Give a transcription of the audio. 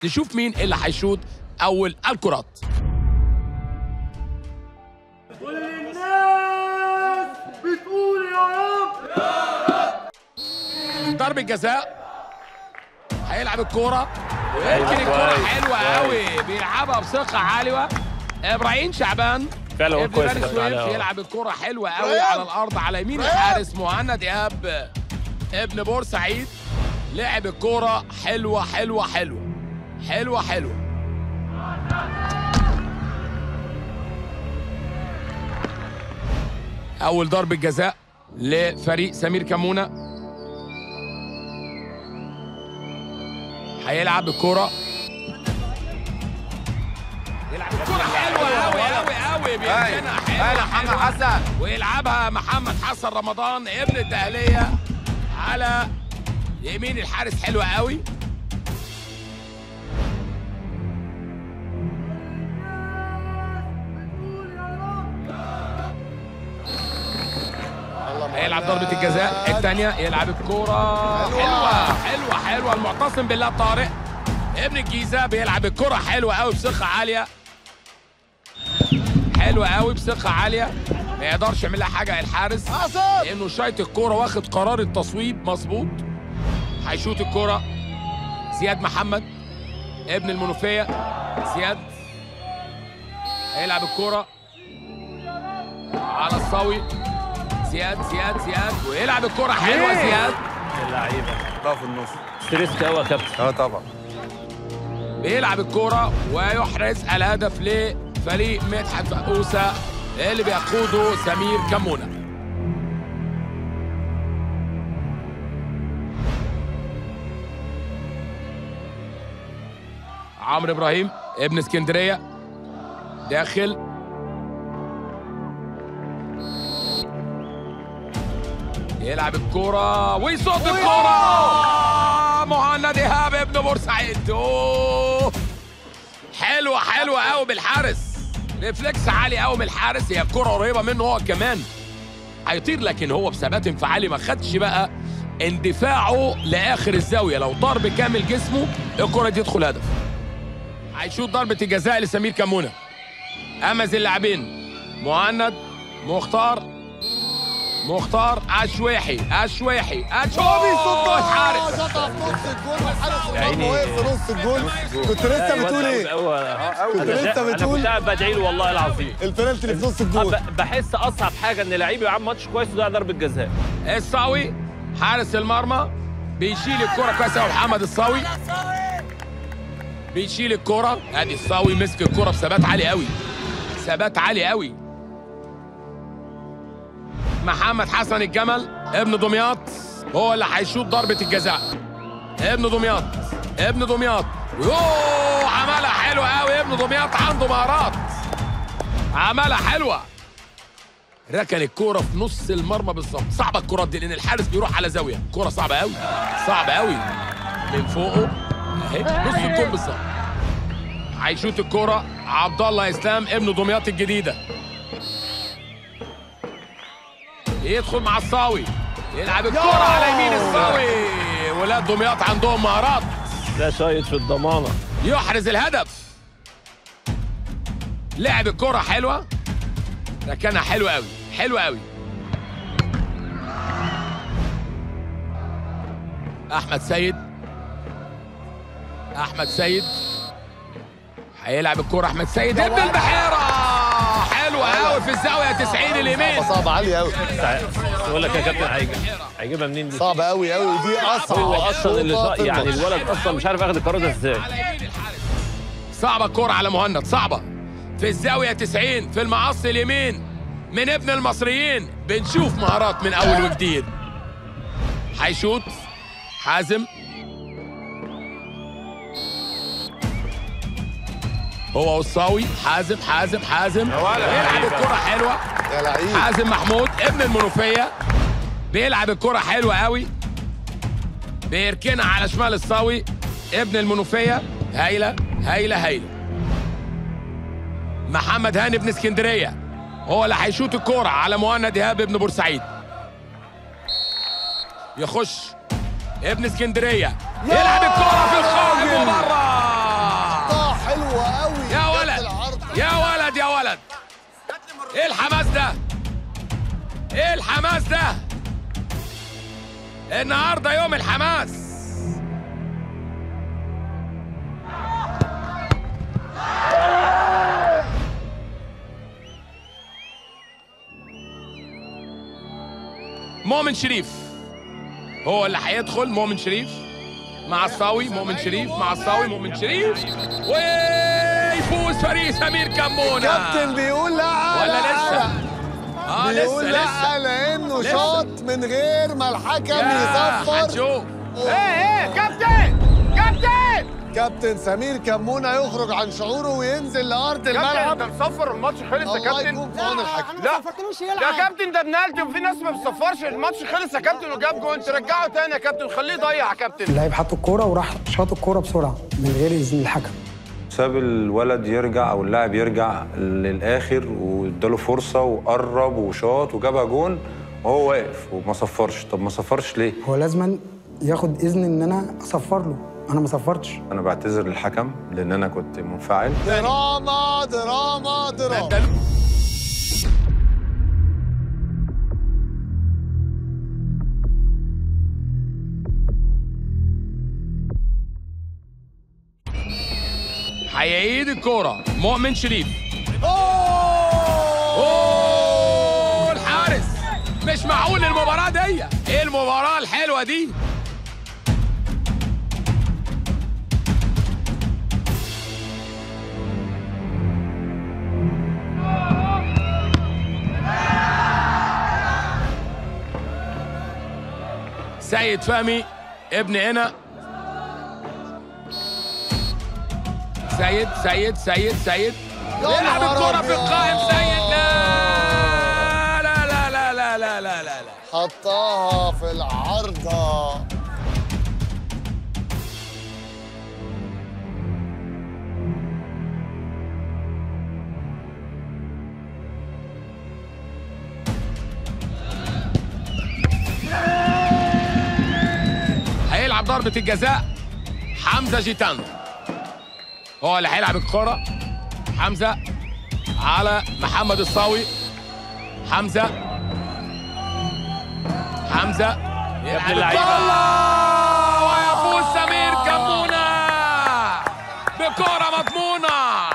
نشوف مين اللي هيشوط اول الكرات كل الناس بتقول يا رب ضربة جزاء هيلعب الكورة ويمكن الكورة كويس، حلوة كويس. قوي بيلعبها بثقة عالية ابراهيم شعبان فعلا هو ابن كويس بني يا كابتن سويف علاء. يلعب الكورة حلوة قوي على الأرض على يمين الحارس مهند إيهاب ابن بورسعيد لعب الكورة حلوة حلوة حلوة حلوة حلوة أول ضربة جزاء لفريق سمير كمونة هيلعب الكرة يلعب الكرة حلوة أوي أوي أوي بيمكنها حلوة محمد حلوة. حسن ويلعبها محمد حسن رمضان ابن الدهلية على يمين الحارس حلوة قوي هيلعب ضربة الجزاء الثانية يلعب الكرة حلوة حلوة حلوة المعتصم بالله طارق ابن الجيزة بيلعب الكرة حلوة قوي بثقة عالية حلوة قوي بثقة عالية ما يقدرش يعمل لها حاجة الحارس لأنه شايط الكرة واخد قرار التصويب مظبوط هيشوط الكرة زياد محمد ابن المنوفية زياد هيلعب الكرة على الصاوي زياد زياد زياد ويلعب الكرة حلوة زياد اللعيبه طب في النص ستريس قوي يا كابتن اه طبعا بيلعب الكرة ويحرز الهدف لفريق مدحت فقوسة اللي بيقوده سمير كمونة عمرو ابراهيم ابن اسكندرية داخل يلعب الكرة ويصد الكرة مهند ايهاب ابن بورسعيد أوه. حلوة حلوة قوي بالحارس ريفلكس عالي قوي من الحارس هي الكرة قريبة منه هو كمان هيطير لكن هو بثبات انفعالي ما خدش بقى اندفاعه لاخر الزاوية لو طار بكامل جسمه الكرة دي تدخل هدف هيشوط ضربة الجزاء لسمير كمونة أمز اللاعبين مهند مختار مختار اشويحي اشويحي اشويحي الحارس شطها في نص الجول والحارس يا عيني. المرمى واقف في نص الجول كنت لسه بتقول ايه؟ كنت لسه انا بتقول كنت قاعد بدعي له والله العظيم البنالتي اللي في نص الجول ب- بحس اصعب حاجه ان لعيب يلعب ماتش كويس وده ضربه جزاء الصاوي حارس المرمى بيشيل الكرة كويس قوي محمد الصاوي بيشيل الكرة ادي الصاوي مسك الكرة بثبات عالي قوي ثبات عالي قوي محمد حسن الجمل ابن دمياط هو اللي هيشوط ضربة الجزاء ابن دمياط ابن دمياط يوه عملها حلوة قوي ابن دمياط عنده مهارات عملها حلوة ركن الكوره في نص المرمى بالظبط صعبه الكرات دي لان الحارس بيروح على زاويه كوره صعبه قوي صعبه قوي من فوقه اهي نص الجول بالظبط هيشوط الكوره عبد الله اسلام ابن دمياط الجديده يدخل مع الصاوي يلعب الكوره على يمين الصاوي ولاد دمياط عندهم مهارات ده شايط في الضمانه يحرز الهدف لعب الكرة حلوة ركنها حلوة قوي حلوة قوي أحمد سيد أحمد سيد هيلعب الكرة أحمد سيد ابن البحيرة حلوة قوي في الزاوية 90 اليمين صعبة عالية قوي بقول لك يا كابتن هيجي هيجيبها منين دي صعبة قوي قوي ودي اصعب هو اصلا اللي شوطة شا... في يعني الماتش. الولد اصلا مش عارف ياخد القرار ده ازاي على يمين الحارس صعبة الكرة على مهند صعبة في الزاوية 90 في المعص اليمين من ابن المصريين بنشوف مهارات من أول وجديد هيشوط حازم هو والصاوي حازم حازم حازم بيلعب الكرة حلوة يا لعيب حازم محمود ابن المنوفية بيلعب الكرة حلوة قوي بيركنها على شمال الصاوي ابن المنوفية هايلة هايلة هايلة محمد هاني ابن اسكندرية هو اللي هيشوط الكرة على مهند إيهاب ابن بورسعيد يخش ابن اسكندرية يلعب الكرة في الخارج وبره ايه الحماس ده ايه الحماس ده النهارده يوم الحماس مؤمن شريف هو اللي هيدخل مؤمن شريف مع الصاوي مؤمن شريف مع الصاوي مؤمن شريف ويفوز فريق سمير كمونه كابتن بيقول لا ولا لا، لسه اه بيقول لسه لا لسه لانه لسه. شاط من غير ما الحكم يا يصفر هنشوف ايه ايه كابتن كابتن كابتن سمير كمونه يخرج عن شعوره وينزل لارض كابتن الملعب انت مصفر الماتش خلص يا الله كابتن يكون في عون الحكم لا يا كابتن ده بنالتي وفي ناس ما بتصفرش الماتش خلص يا كابتن وجاب جون ترجعه تاني يا كابتن خليه يضيع يا كابتن اللاعب حط الكوره وراح شاط الكوره بسرعه من غير اذن الحكم ساب الولد يرجع او اللاعب يرجع للاخر واداله فرصه وقرب وشاط وجابها جون وهو واقف وما صفرش طب ما صفرش ليه هو لازما ياخد اذن ان انا اصفر له انا ما صفرتش انا بعتذر للحكم لان انا كنت منفعل دراما دراما دراما ده هيعيد الكورة مؤمن شريف اوه الحارس مش معقول المباراة دي ايه المباراة الحلوة دي سيد فهمي ابن هنا سيد سيد سيد سيد يا يلعب نهار الكرة في أبيض. القائم سيد لا لا لا لا لا لا لا لا لا حطها في العارضه هيلعب ضربة الجزاء حمزة جيتان هو اللي هيلعب الكرة حمزة على محمد الصاوي حمزة حمزة يلعب اللعيبة. الكرة الله! ويفوز سمير كمونة بكرة مضمونة